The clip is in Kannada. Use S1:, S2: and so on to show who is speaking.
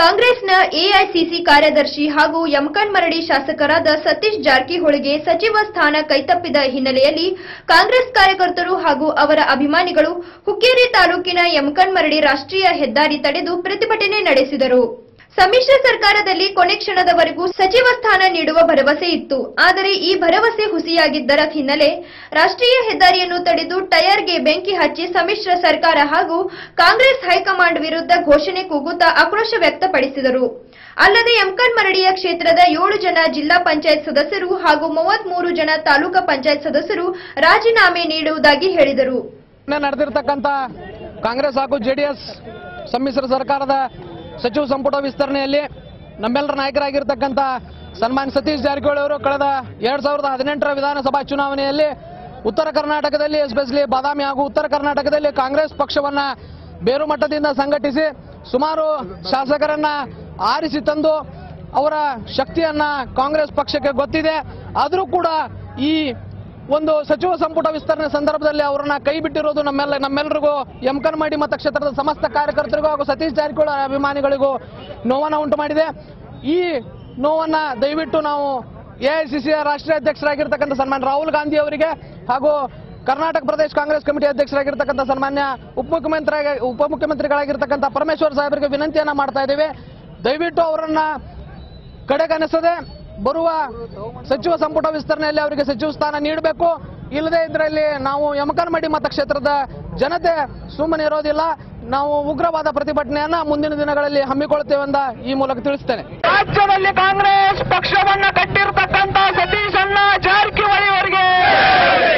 S1: ಕಾಂಗ್ರೆಸ್ನ ಎಐಸಿಸಿ ಕಾರ್ಯದರ್ಶಿ ಹಾಗೂ ಯಮಕನ್ಮರಡಿ ಶಾಸಕರಾದ ಸತೀಶ್ ಜಾರಕಿಹೊಳಿಗೆ ಸಚಿವ ಸ್ಥಾನ ಕೈತಪ್ಪಿದ ಹಿನ್ನೆಲೆಯಲ್ಲಿ ಕಾಂಗ್ರೆಸ್ ಕಾರ್ಯಕರ್ತರು ಹಾಗೂ ಅವರ ಅಭಿಮಾನಿಗಳು ಹುಕ್ಕೇರಿ ತಾಲೂಕಿನ ಯಮಕನ್ಮರಡಿ ರಾಷ್ಟ್ರೀಯ ಹೆದ್ದಾರಿ ತಡೆದು ಪ್ರತಿಭಟನೆ ನಡೆಸಿದರು ಸಮ್ಮಿಶ್ರ ಸರ್ಕಾರದಲ್ಲಿ ಕೊನೆ ಕ್ಷಣದವರೆಗೂ ಸಚಿವ ಸ್ಥಾನ ನೀಡುವ ಭರವಸೆ ಇತ್ತು ಆದರೆ ಈ ಭರವಸೆ ಹುಸಿಯಾಗಿದ್ದರ ಹಿನ್ನೆಲೆ ರಾಷ್ಟ್ರೀಯ ಹೆದ್ದಾರಿಯನ್ನು ತಡೆದು ಟಯರ್ಗೆ ಬೆಂಕಿ ಹಚ್ಚಿ ಸಮ್ಮಿಶ್ರ ಸರ್ಕಾರ ಹಾಗೂ ಕಾಂಗ್ರೆಸ್ ಹೈಕಮಾಂಡ್ ವಿರುದ್ಧ ಘೋಷಣೆ ಕೂಗುತ್ತಾ ಆಕ್ರೋಶ ವ್ಯಕ್ತಪಡಿಸಿದರು ಅಲ್ಲದೆ ಯಮಕನ್ಮರಡಿಯ ಕ್ಷೇತ್ರದ ಏಳು ಜನ ಜಿಲ್ಲಾ ಪಂಚಾಯತ್ ಸದಸ್ಯರು ಹಾಗೂ ಮೂವತ್ಮೂರು ಜನ ತಾಲೂಕಾ ಪಂಚಾಯತ್ ಸದಸ್ಯರು ರಾಜೀನಾಮೆ ನೀಡುವುದಾಗಿ ಹೇಳಿದರು
S2: ನಿನ್ನೆ ನಡೆದಿರ್ತಕ್ಕಂಥ ಕಾಂಗ್ರೆಸ್ ಹಾಗೂ ಜೆಡಿಎಸ್ ಸಮ್ಮಿಶ್ರ ಸರ್ಕಾರದ ಸಚಿವ ಸಂಪುಟ ವಿಸ್ತರಣೆಯಲ್ಲಿ ನಮ್ಮೆಲ್ಲರ ನಾಯಕರಾಗಿರ್ತಕ್ಕಂಥ ಸನ್ಮಾನ್ಯ ಸತೀಶ್ ಜಾರಕಿಹೊಳಿ ಅವರು ಕಳೆದ ಎರಡ್ ಸಾವಿರದ ಹದಿನೆಂಟರ ವಿಧಾನಸಭಾ ಚುನಾವಣೆಯಲ್ಲಿ ಉತ್ತರ ಕರ್ನಾಟಕದಲ್ಲಿ ಎಸ್ಪೆಷಲಿ ಬಾದಾಮಿ ಹಾಗೂ ಉತ್ತರ ಕರ್ನಾಟಕದಲ್ಲಿ ಕಾಂಗ್ರೆಸ್ ಪಕ್ಷವನ್ನ ಬೇರು ಮಟ್ಟದಿಂದ ಸಂಘಟಿಸಿ ಸುಮಾರು ಶಾಸಕರನ್ನ ಆರಿಸಿ ತಂದು ಅವರ ಶಕ್ತಿಯನ್ನ ಕಾಂಗ್ರೆಸ್ ಪಕ್ಷಕ್ಕೆ ಗೊತ್ತಿದೆ ಆದರೂ ಕೂಡ ಈ ಒಂದು ಸಚಿವ ಸಂಪುಟ ವಿಸ್ತರಣೆ ಸಂದರ್ಭದಲ್ಲಿ ಅವರನ್ನ ಕೈ ಬಿಟ್ಟಿರೋದು ನಮ್ಮೆಲ್ಲ ನಮ್ಮೆಲ್ಲರಿಗೂ ಯಮಕನ್ಮಡಿ ಮತಕ್ಷೇತ್ರದ ಸಮಸ್ತ ಕಾರ್ಯಕರ್ತರಿಗೂ ಹಾಗೂ ಸತೀಶ್ ಜಾರಕಿಹೊಳಿ ಅಭಿಮಾನಿಗಳಿಗೂ ನೋವನ್ನ ಉಂಟು ಮಾಡಿದೆ ಈ ನೋವನ್ನ ದಯವಿಟ್ಟು ನಾವು ಎಐಸಿಸಿಯ ರಾಷ್ಟ್ರೀಯ ಅಧ್ಯಕ್ಷರಾಗಿರ್ತಕ್ಕಂಥ ಸನ್ಮಾನ್ಯ ರಾಹುಲ್ ಗಾಂಧಿ ಅವರಿಗೆ ಹಾಗೂ ಕರ್ನಾಟಕ ಪ್ರದೇಶ ಕಾಂಗ್ರೆಸ್ ಕಮಿಟಿ ಅಧ್ಯಕ್ಷರಾಗಿರ್ತಕ್ಕಂಥ ಸನ್ಮಾನ್ಯ ಉಪಮುಖ್ಯಮಂತ್ರಿ ಉಪಮುಖ್ಯಮಂತ್ರಿಗಳಾಗಿರ್ತಕ್ಕಂಥ ಪರಮೇಶ್ವರ್ ಸಾಹೇಬರಿಗೆ ವಿನಂತಿಯನ್ನ ಮಾಡ್ತಾ ಇದ್ದೀವಿ ದಯವಿಟ್ಟು ಅವರನ್ನ ಕಡೆಗಣಿಸದೆ ಬರುವ ಸಚಿವ ಸಂಪುಟ ವಿಸ್ತರಣೆಯಲ್ಲಿ ಅವರಿಗೆ ಸಚಿವ ಸ್ಥಾನ ನೀಡಬೇಕು ಇಲ್ಲದೆ ಇದರಲ್ಲಿ ನಾವು ಯಮಕನ್ಮಡಿ ಮತಕ್ಷೇತ್ರದ ಜನತೆ ಸುಮ್ಮನೆ ಇರೋದಿಲ್ಲ ನಾವು ಉಗ್ರವಾದ ಪ್ರತಿಭಟನೆಯನ್ನ ಮುಂದಿನ ದಿನಗಳಲ್ಲಿ ಹಮ್ಮಿಕೊಳ್ತೇವೆ ಅಂತ ಈ ಮೂಲಕ ತಿಳಿಸ್ತೇನೆ
S3: ರಾಜ್ಯದಲ್ಲಿ ಕಾಂಗ್ರೆಸ್ ಪಕ್ಷವನ್ನ ಕಟ್ಟಿರ್ತಕ್ಕಂತ ಸತೀಶ್ ಅಣ್ಣ ಜಾರಕಿಹೊಳಿ ಅವರಿಗೆ